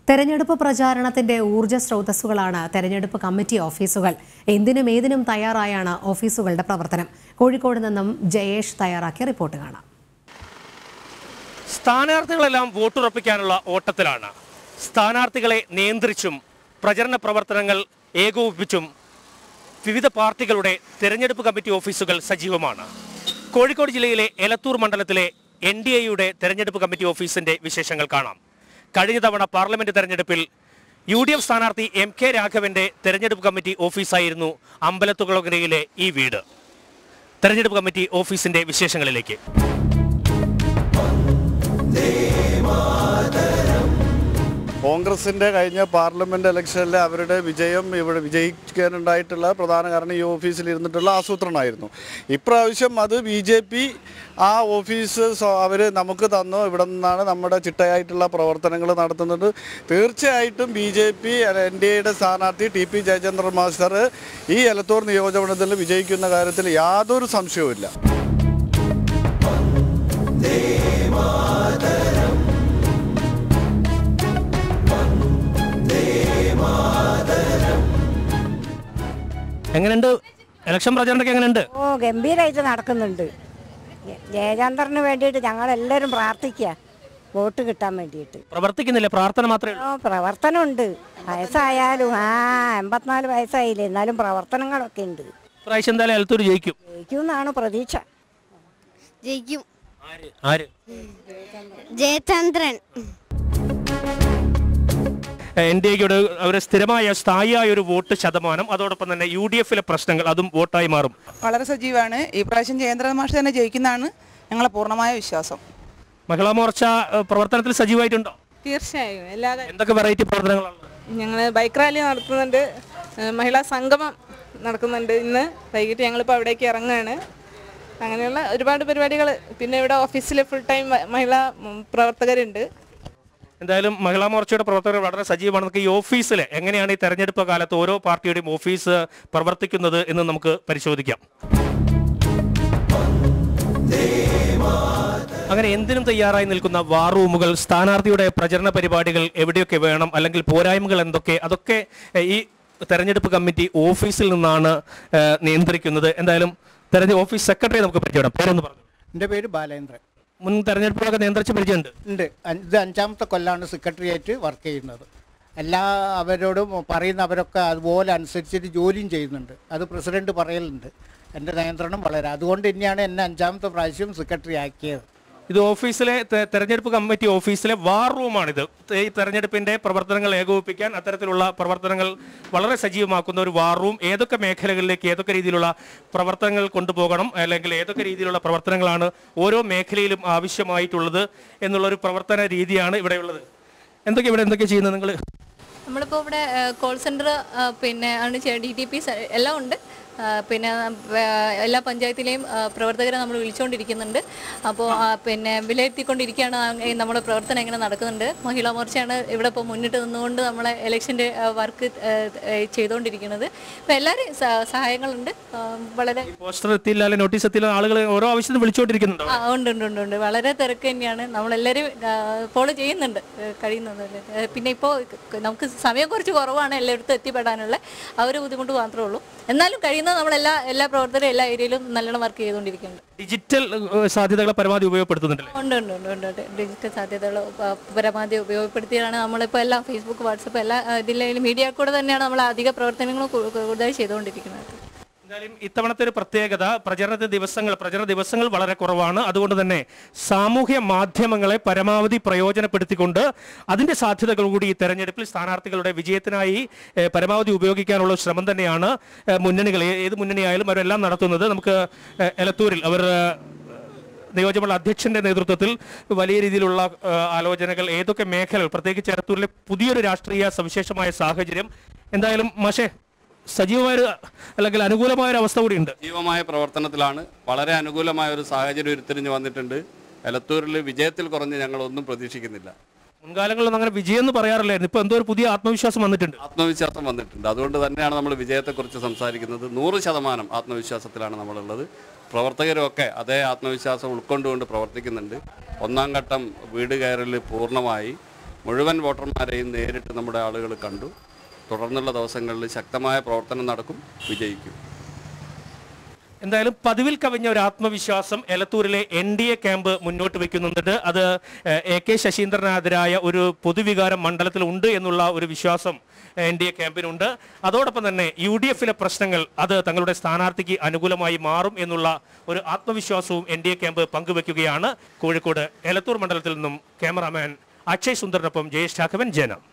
തെരഞ്ഞെടുപ്പ് പ്രചാരണത്തിന്റെ ഊർജ്ജ സ്രോതസ്സുകളാണ് തെരഞ്ഞെടുപ്പ് കമ്മിറ്റി ഓഫീസുകൾ എന്തിനും ഏതിനും തയ്യാറായാണ് ഓഫീസുകളുടെ പ്രവർത്തനം കോഴിക്കോട് നിന്നും ജയേഷ് തയ്യാറാക്കിയ റിപ്പോർട്ട് കാണാം സ്ഥാനാർത്ഥികളെല്ലാം വോട്ടുറപ്പിക്കാനുള്ള ഓട്ടത്തിലാണ് സ്ഥാനാർത്ഥികളെ നിയന്ത്രിച്ചും പ്രചരണ പ്രവർത്തനങ്ങൾ ഏകോപിപ്പിച്ചും വിവിധ പാർട്ടികളുടെ തെരഞ്ഞെടുപ്പ് കമ്മിറ്റി ഓഫീസുകൾ സജീവമാണ് കോഴിക്കോട് ജില്ലയിലെ എലത്തൂർ മണ്ഡലത്തിലെ എൻ ഡി എയുടെ തെരഞ്ഞെടുപ്പ് കമ്മിറ്റി ഓഫീസിന്റെ വിശേഷങ്ങൾ കാണാം കഴിഞ്ഞ തവണ പാർലമെന്റ് തെരഞ്ഞെടുപ്പിൽ യു ഡി എഫ് സ്ഥാനാർത്ഥി എം കെ രാഘവന്റെ തെരഞ്ഞെടുപ്പ് കമ്മിറ്റി ഓഫീസായിരുന്നു അമ്പലത്തുകുളങ്ങരയിലെ ഈ വീട് തെരഞ്ഞെടുപ്പ് കമ്മിറ്റി ഓഫീസിന്റെ വിശേഷങ്ങളിലേക്ക് കോൺഗ്രസിന്റെ കഴിഞ്ഞ പാർലമെന്റ് ഇലക്ഷനിൽ അവരുടെ വിജയം ഇവിടെ വിജയിക്കാനുണ്ടായിട്ടുള്ള പ്രധാന കാരണം ഈ ഓഫീസിൽ ഇരുന്നിട്ടുള്ള ആസൂത്രണമായിരുന്നു ഇപ്രാവശ്യം അത് ബി ജെ പി ആ ഓഫീസ് അവർ നമുക്ക് തന്നു ഇവിടെ നിന്നാണ് നമ്മുടെ ചിട്ടയായിട്ടുള്ള പ്രവർത്തനങ്ങൾ നടത്തുന്നത് തീർച്ചയായിട്ടും B J P N D എയുടെ സ്ഥാനാർത്ഥി ടി പി ജയചന്ദ്രൻ മാസ്റ്റർ ഈ എലത്തൂർ നിയോജകമണ്ഡലത്തിൽ വിജയിക്കുന്ന കാര്യത്തിൽ യാതൊരു സംശയവുമില്ല എങ്ങനെയുണ്ട് ഇലക്ഷൻ പ്രചാരണമൊക്കെ എങ്ങനെയുണ്ട് ഓ ഗംഭീരമായിട്ട് നടക്കുന്നുണ്ട് ജ- ജയചന്ദ്രന് വേണ്ടിയിട്ട് ഞങ്ങളെല്ലാവരും പ്രാർത്ഥിക്കുക വോട്ട് കിട്ടാൻ വേണ്ടിയിട്ട് പ്രവർത്തിക്കുന്നില്ല പ്രാർത്ഥന മാത്രമേ ഉള്ളൂ ഓ പ്രവർത്തനമുണ്ട് വയസ്സായാലും ആ എൺപത്തിനാല് വയസ്സായില്ലേ എന്നാലും പ്രവർത്തനങ്ങളൊക്കെ ഉണ്ട് പ്രാവശ്യം എന്തായാലും എലത്തൂർ ജയിക്കും ജയിക്കുമെന്നാണ് പ്രതീക്ഷ ജയിക്കും ആര് ആര് ജയചന്ദ്രൻ എൻ ഡി എയുടെ ഒരു സ്ഥിരമായ സ്ഥായിയായ ഒരു വോട്ട് ശതമാനം അതോടൊപ്പം തന്നെ യു ഡി എഫിലെ പ്രശ്നങ്ങൾ അതും വോട്ടായി മാറും വളരെ സജീവമാണ് ഈ പ്രാവശ്യം ജയേന്ദ്രൻ മാഷ് തന്നെ ജയിക്കുന്നതാണ് ഞങ്ങളെ പൂർണ്ണമായ വിശ്വാസം മഹിളാ മോർച്ച ഏഹ്, പ്രവർത്തനത്തിൽ സജീവമായിട്ടുണ്ടോ തീർച്ചയായും എല്ലാ എന്തൊക്കെ വെറൈറ്റി പ്രവർത്തനങ്ങളാണ് ഞങ്ങൾ ബൈക്ക് റാലി നടത്തുന്നുണ്ട് ഏഹ് മഹിളാ സംഗമം നടക്കുന്നുണ്ട് ഇന്ന് വൈകിട്ട് ഞങ്ങളിപ്പോൾ അവിടേക്ക് ഇറങ്ങുകയാണ് അങ്ങനെയുള്ള ഒരുപാട് പരിപാടികൾ പിന്നെ ഇവിടെ ഓഫീസിൽ ഫുൾ ടൈം മഹിളാ ഉം, പ്രവർത്തകരുണ്ട് എന്തായാലും മഹിളാ മോർച്ചയുടെ പ്രവർത്തകർ വളരെ സജീവമാണ് നമുക്ക് ഈ ഓഫീസിൽ എങ്ങനെയാണ് ഈ തെരഞ്ഞെടുപ്പ് കാലത്ത് ഓരോ പാർട്ടിയുടെയും ഓഫീസ് പ്രവർത്തിക്കുന്നത് എന്ന് നമുക്ക് പരിശോധിക്കാം അങ്ങനെ എന്തിനും തയ്യാറായി നിൽക്കുന്ന വാർ റൂമുകൾ സ്ഥാനാർത്ഥിയുടെ പ്രചരണ പരിപാടികൾ എവിടെയൊക്കെ വേണം അല്ലെങ്കിൽ പോരായ്മകൾ എന്തൊക്കെ അതൊക്കെ എഹ്, ഈ തെരഞ്ഞെടുപ്പ് കമ്മിറ്റി ഓഫീസിൽ നിന്നാണ് ഏഹ്, നിയന്ത്രിക്കുന്നത് എന്തായാലും തെരഞ്ഞെടുപ്പ് ഓഫീസ് സെക്രട്ടറി നമുക്ക് പരിചയപ്പെടാം പേരൊന്ന് പറഞ്ഞു എൻ്റെ പേര് ബാലേന്ദ്രൻ മുൻ തെരഞ്ഞെടുപ്പുകളൊക്കെ നിയന്ത്രിച്ച പരിചയമുണ്ട് ഉണ്ട് അ- ഇത് അഞ്ചാമത്തെ കൊല്ലാണ് സെക്രട്ടറിയേറ്റ് വർക്ക് ചെയ്യുന്നത് എല്ലാ അവരോടും പറയുന്ന അവരൊക്കെ അതുപോലെ അനുസരിച്ചിട്ട് ജോലിയും ചെയ്യുന്നുണ്ട് അത് പ്രസിഡന്റ് പറയലുണ്ട് എൻ്റെ നിയന്ത്രണം വളരെ അതുകൊണ്ട് തന്നെയാണ് എന്നെ അഞ്ചാമത്തെ പ്രാവശ്യം സെക്രട്ടറി ആക്കിയത് ഇത് ഓഫീസിലെ തെ- തെരഞ്ഞെടുപ്പ് കമ്മിറ്റി ഓഫീസിലെ വാർ റൂമാണിത് ഈ തെരഞ്ഞെടുപ്പിന്റെ പ്രവർത്തനങ്ങൾ ഏകോപിപ്പിക്കാൻ അത്തരത്തിലുള്ള പ്രവർത്തനങ്ങൾ വളരെ സജീവമാക്കുന്ന ഒരു വാർ റൂം ഏതൊക്കെ മേഖലകളിലേക്ക് ഏതൊക്കെ രീതിയിലുള്ള പ്രവർത്തനങ്ങൾ കൊണ്ടുപോകണം അല്ലെങ്കിൽ ഏതൊക്കെ രീതിയിലുള്ള പ്രവർത്തനങ്ങളാണ് ഓരോ മേഖലയിലും ആവശ്യമായിട്ടുള്ളത് എന്നുള്ളൊരു പ്രവർത്തന രീതിയാണ് ഇവിടെയുള്ളത് എന്തൊക്കെ ഇവിടെ എന്തൊക്കെ ചെയ്യുന്നത് നിങ്ങൾ നമ്മളിപ്പോൾ ഇവിടെ കോൾ സെൻറ്റർ പിന്നെ ആണ് ഡി ടി പി എല്ലാം ഉണ്ട് ആ, പിന്നെ വേ- എല്ലാ പഞ്ചായത്തിലെയും ആ, പ്രവർത്തകരെ നമ്മൾ വിളിച്ചുകൊണ്ടിരിക്കുന്നുണ്ട് അപ്പോൾ ആ, പിന്നെ വിലയിരുത്തിക്കൊണ്ടിരിക്കുകയാണ് ആ, ഈ നമ്മുടെ പ്രവർത്തനം എങ്ങനെ നടക്കുന്നുണ്ട് മഹിളാ മോർച്ചയാണ് ഇവിടെ ഇപ്പോൾ മുന്നിട്ട് നിന്നുകൊണ്ട് നമ്മളെ ഇലക്ഷൻ്റെ വർക്ക് ചെയ്തുകൊണ്ടിരിക്കുന്നത് അപ്പോൾ എല്ലാവരും സ- സഹായങ്ങളുണ്ട് ആ, വളരെ പോസ്റ്റർ എത്തിയില്ല അല്ലെങ്കിൽ നോട്ടീസ് എത്തിയില്ല ആളുകൾ ഓരോ ആവശ്യത്തിന് വിളിച്ചുകൊണ്ടിരിക്കുന്നുണ്ടോ ആ ഉണ്ട് ഉണ്ട് ഉണ്ട് ഉണ്ട് വളരെ തിരക്ക് തന്നെയാണ് നമ്മളെല്ലാവരും ഫോളോ ചെയ്യുന്നുണ്ട് ഏ, കഴിയുന്നത് ഏ, പിന്നെ ഇപ്പോൾ നമുക്ക് സമയം കുറച്ച് കുറവാണ് എല്ലായിടത്തും എത്തിപ്പെടാനുള്ള ആ ഒരു ബുദ്ധിമുട്ട് മാത്രമേ ഉള്ളൂ എന്നാലും കഴിയുന്നത് നമ്മളെല്ലാ എല്ലാ പ്രവർത്തകരും എല്ലാ ഏരിയയിലും നല്ലോണം വർക്ക് ചെയ്തുകൊണ്ടിരിക്കുന്നുണ്ട് ഡിജിറ്റൽ ഏഹ്, സാധ്യതകളെ പരമാവധി ഉപയോഗപ്പെടുത്തുന്നുണ്ടല്ലേ ഉണ്ട് ഉണ്ട് ഉണ്ട് ഉണ്ട് ഉണ്ട് ഡിജിറ്റൽ സാധ്യതകൾ പ- പരമാവധി ഉപയോഗപ്പെടുത്തിയാണ് നമ്മളിപ്പോൾ എല്ലാം ഫേസ്ബുക്ക് വാട്സപ്പ് എല്ലാ ഇതിലും മീഡിയ കൂടെ തന്നെയാണ് നമ്മൾ അധിക പ്രവർത്തനങ്ങളും കൂ- കൂടുതലായി ചെയ്തുകൊണ്ടിരിക്കുന്നത് എന്തായാലും ഇത്തവണത്തെ ഒരു പ്രത്യേകത പ്രചരണ ദിവസങ്ങൾ പ്രചരണ ദിവസങ്ങൾ വളരെ കുറവാണ് അതുകൊണ്ട് തന്നെ സാമൂഹ്യ മാധ്യമങ്ങളെ പരമാവധി പ്രയോജനപ്പെടുത്തിക്കൊണ്ട് അതിന്റെ സാധ്യതകൾ കൂടി ഈ തെരഞ്ഞെടുപ്പിൽ സ്ഥാനാർത്ഥികളുടെ വിജയത്തിനായി ഏഹ്, പരമാവധി ഉപയോഗിക്കാനുള്ള ഒരു ശ്രമം തന്നെയാണ് ഏഹ്, മുന്നണികൾ ഏ- ഏത് മുന്നണിയായാലും അവരെല്ലാം നടത്തുന്നത് നമുക്ക് ഏഹ്, എലത്തൂരിൽ അവർ ഏഹ്, നിയോജകമണ്ഡല അധ്യക്ഷന്റെ നേതൃത്വത്തിൽ വലിയ രീതിയിലുള്ള ആ, ആലോചനകൾ ഏതൊക്കെ മേഖലകൾ പ്രത്യേകിച്ച് എലത്തൂരിലെ പുതിയൊരു രാഷ്ട്രീയ സവിശേഷമായ സാഹചര്യം എന്തായാലും മാഷെ സജീവമായൊരു അല്ലെങ്കിൽ അനുകൂലമായ ഒരു അവസ്ഥ കൂടിയുണ്ട് സജീവമായ പ്രവർത്തനത്തിലാണ് വളരെ അനുകൂലമായ ഒരു സാഹചര്യം ഉരുത്തിരിഞ്ഞു വന്നിട്ടുണ്ട് എലത്തൂരിൽ വിജയത്തിൽ കുറഞ്ഞ് ഞങ്ങൾ ഒന്നും പ്രതീക്ഷിക്കുന്നില്ല മുൻകാലങ്ങളിലൊന്നും അങ്ങനെ വിജയം എന്ന് പറയാറില്ലായിരുന്നു ഇപ്പൊ എന്തോ ഒരു പുതിയ ആത്മവിശ്വാസം വന്നിട്ടുണ്ട് ആത്മവിശ്വാസം വന്നിട്ടുണ്ട് അതുകൊണ്ട് തന്നെയാണ് നമ്മൾ വിജയത്തെക്കുറിച്ച് സംസാരിക്കുന്നത് നൂറ് ശതമാനം ആത്മവിശ്വാസത്തിലാണ് നമ്മളുള്ളത് പ്രവർത്തകരൊക്കെ അതേ ആത്മവിശ്വാസം ഉൾക്കൊണ്ടുകൊണ്ട് പ്രവർത്തിക്കുന്നുണ്ട് ഒന്നാം ഘട്ടം വീട് കയറൽ പൂർണ്ണമായി മുഴുവൻ വോട്ടർമാരെയും നേരിട്ട് നമ്മുടെ ആളുകൾ കണ്ടു തുടർന്നുള്ള ദിവസങ്ങളിൽ ശക്തമായ പ്രവർത്തനം നടക്കും വിജയിക്കും എന്തായാലും പതിവിൽ കവിഞ്ഞ ഒരു ആത്മവിശ്വാസം എലത്തൂരിലെ എൻ ഡി എ ക്യാമ്പ് മുന്നോട്ട് വെക്കുന്നുണ്ട് അത് ഏഹ്, എ കെ ശശീന്ദ്രനെതിരായ ഒരു പൊതുവികാരം മണ്ഡലത്തിൽ ഉണ്ട് എന്നുള്ള ഒരു വിശ്വാസം എൻ ഡി എ ക്യാമ്പിനുണ്ട് അതോടൊപ്പം തന്നെ യു ഡി എഫിലെ പ്രശ്നങ്ങൾ അത് തങ്ങളുടെ സ്ഥാനാർത്ഥിക്ക് അനുകൂലമായി മാറും എന്നുള്ള ഒരു ആത്മവിശ്വാസവും എൻ ഡി എ ക്യാമ്പ് പങ്കുവെക്കുകയാണ് കോഴിക്കോട് എലത്തൂർ മണ്ഡലത്തിൽ നിന്നും ക്യാമറാമാൻ അക്ഷയ് സുന്ദറിനൊപ്പം ജയേഷ് രാഘവൻ ജനം